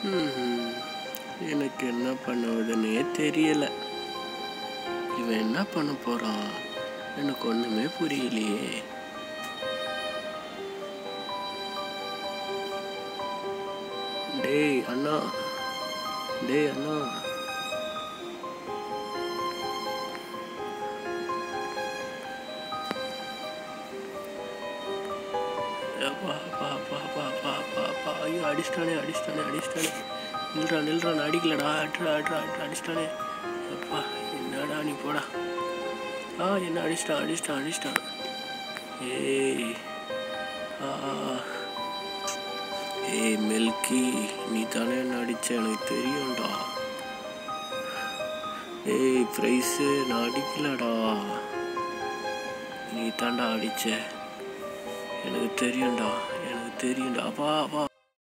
ம்ஹும். எனக்கு என்ன பண்ணுவதுன்னே தெரியல இவன் என்ன பண்ண போறான் எனக்கு ஒண்ணுமே புரியலையே டேய் அண்ணா டேய் அண்ணா அப்பா, அப்பா, அப்பா, அப்பா, அப்பா, அப்பா, அப்பா. ஐயோ அடிச்சிட்டானே அடிச்சிட்டானே அடிச்சிட்டானே நில்றா நில்றா நான் அடிக்கலடா அட்ரா அட்ரா அட்ரா அடிச்சிட்டானே அப்பா என்னடா நீ போடா ஆ என்ன அடிச்சிட்டான் அடிச்சிட்டான் அடிச்சிட்டான் ஏய் ஆ ஏய் மில்கி நீ தானே என்ன அடிச்ச எனக்கு தெரியும்டா ஏய் ப்ரைஸு நான் அடிக்கலடா நீ தாண்டா அடிச்ச எனக்கு தெரியும்டா எனக்கு தெரியும்டா அப்பா அப்பா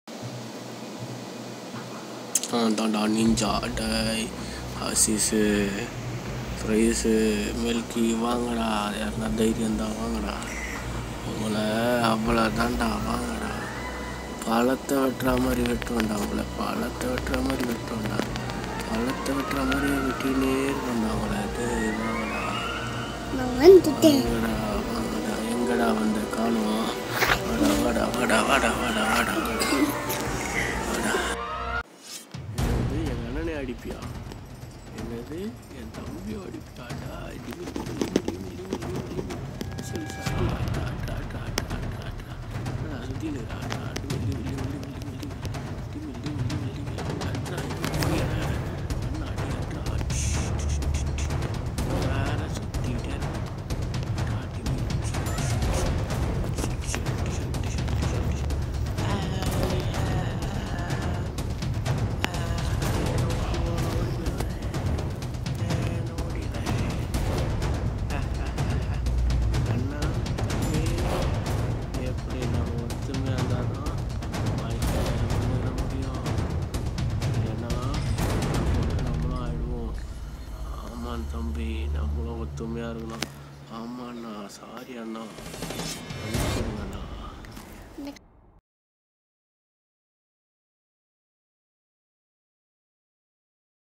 ஆ தாண்டா நிஞ்சா டை ஆசிஸு ப்ரைஸு மில்கி வாங்கடா யாருன்னா தைரியம் தான் வாங்கடா உங்களை அவ்வளோ தாண்டா வாங்கடா பழத்தை வெட்டுற மாதிரி வெட்டுவேன்டா உங்களை பழத்தை வெட்டுற மாதிரி வெட்டுவேன்டா பழத்தை வெட்டுற மாதிரி வெட்டினே இருக்கேன்டா உங்களை டேய் வாங்கடா நான் வந்துட்டேன் வாங்கடா வாங்கடா எங்கடா வந்த காணும் வாடா வாடா வாடா வாடா வாடா வாடா வாடா என்னது என் அண்ணனை அடிப்பியா என்னது என் தம்பியும் அடிப்பியாடா டிமி டிமி டிமி டிமி டிமி டிமி சரி சரி ஆட்டா ஆட்டா ஆட்டா ஆட்டா ஆட்டா ஆட்டா ஆட்டா சுத்தினு ஆட்டா டிமி டிமி டிமி டிமி டிமி டிமி டிமி டிமி டிமி டிமி ஆட்டா அண்ணா அடி ஆட்டா வேற சுத்திட்டே இருக்கேன் எப்படி நம்ம ஒத்துமையாக இருந்தாலும் வாழ்க்கையில் முன்னேற முடியும் இல்லைன்னா நம்மளும் ஆயிடுவோம் ஆமாம் தம்பி நம்மளும் ஒத்துமையாக இருக்கணும் ஆமாண்ணா சாரி அண்ணா மன்னிச்சிடுங்க